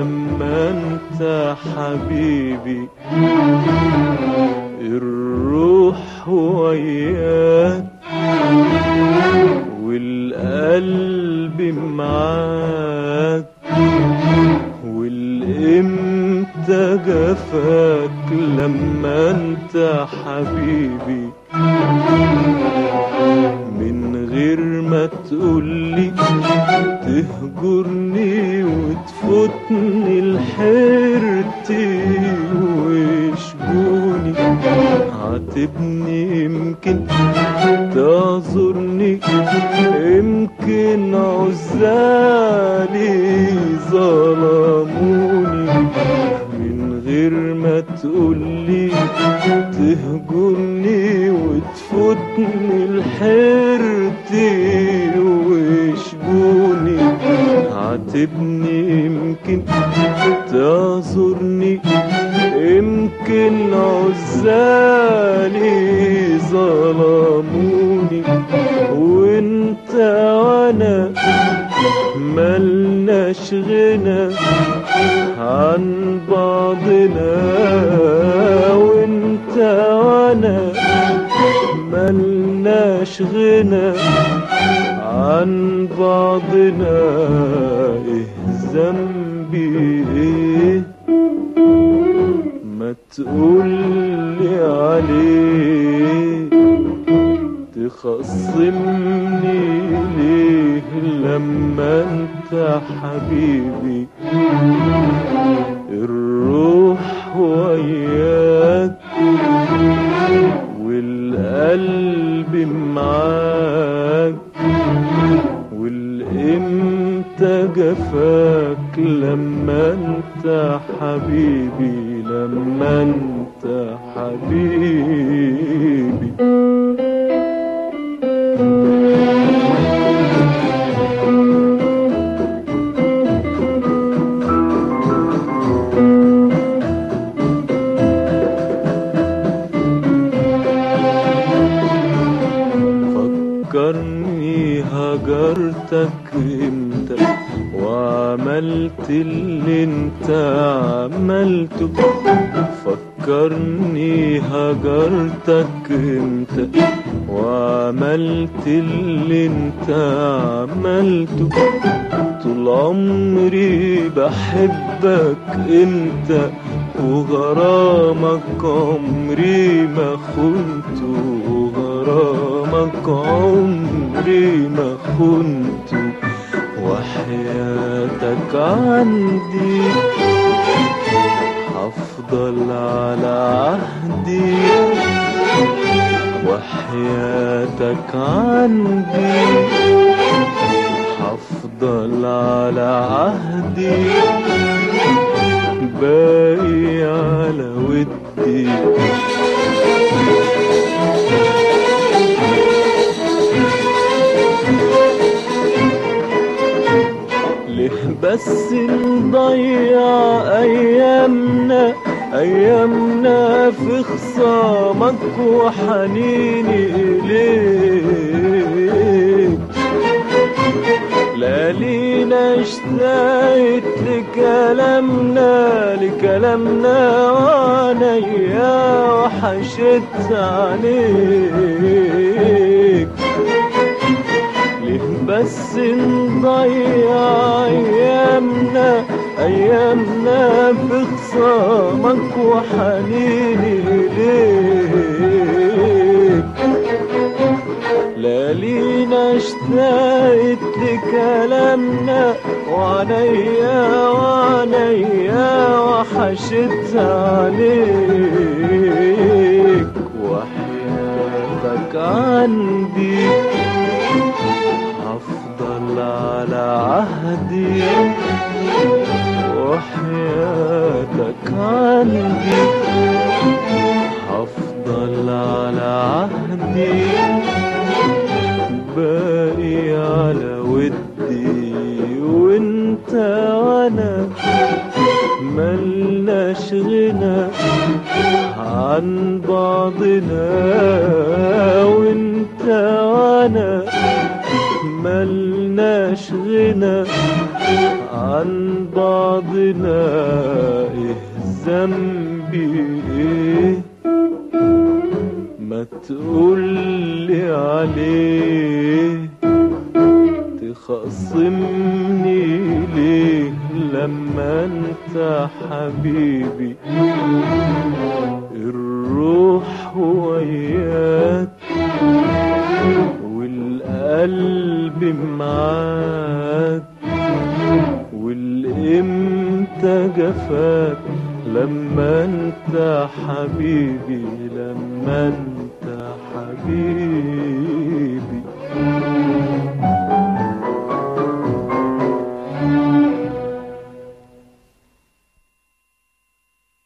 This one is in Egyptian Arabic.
لما انت حبيبي الروح وياك والقلب معاك والامتى جفاك لما انت حبيبي من غير ما تقولي تهجرني وتفوتني لحيرتي وشجوني عاتبني يمكن تعذرني يمكن عزالي ظلموني من غير ما تقولي تهجرني وتفوتني لحيرتي وشجوني عاتبني يمكن تعذرني يمكن عزالي ظلموني وانت وانا ملناش غنى عن بعضنا وانت وانا ملناش غنى عن بعضنا ايه ذنبي ايه ما تقولي عليه تخصمني ليه لما انت حبيبي الروح وياك والقلب معاك والامتى جفاك لما انت حبيبي لما انت حبيبي فكرني هجرتك امتى وعملت اللي انت عملته فكرني هجرتك امتى وعملت اللي انت عملته طول عمري بحبك انت وغرامك عمري ما خنته وغرامك عمري ما خنته وحياتك عندي هفضل على عهدي وحياتك عندي هفضل على عهدي باقي على ودي ليه بس نضيع ايامنا ايامنا في خصامك وحنيني اليك لا لينا اشتقت لكلامنا لكلامنا وعينيا وحشت عليك ليه بس نضيع ايامنا ايامنا في خصامك وحنيني ليك لا لينا اشتقت لكلامنا وعينيا وعينيا وحشت عليك وحياتك عندي هفضل على عهدي وحياتك عندي هفضل على عهدي باقي على ودي وانت وانا ملناش غنى عن بعضنا وانت وانا ملناش غنى عن بعضنا ايه ذنبي ايه ما تقولي عليه تخصمني ليه لما انت حبيبي الروح وياك والقلب معاك والامتى جفاك لما انت حبيبي لما انت حبيبي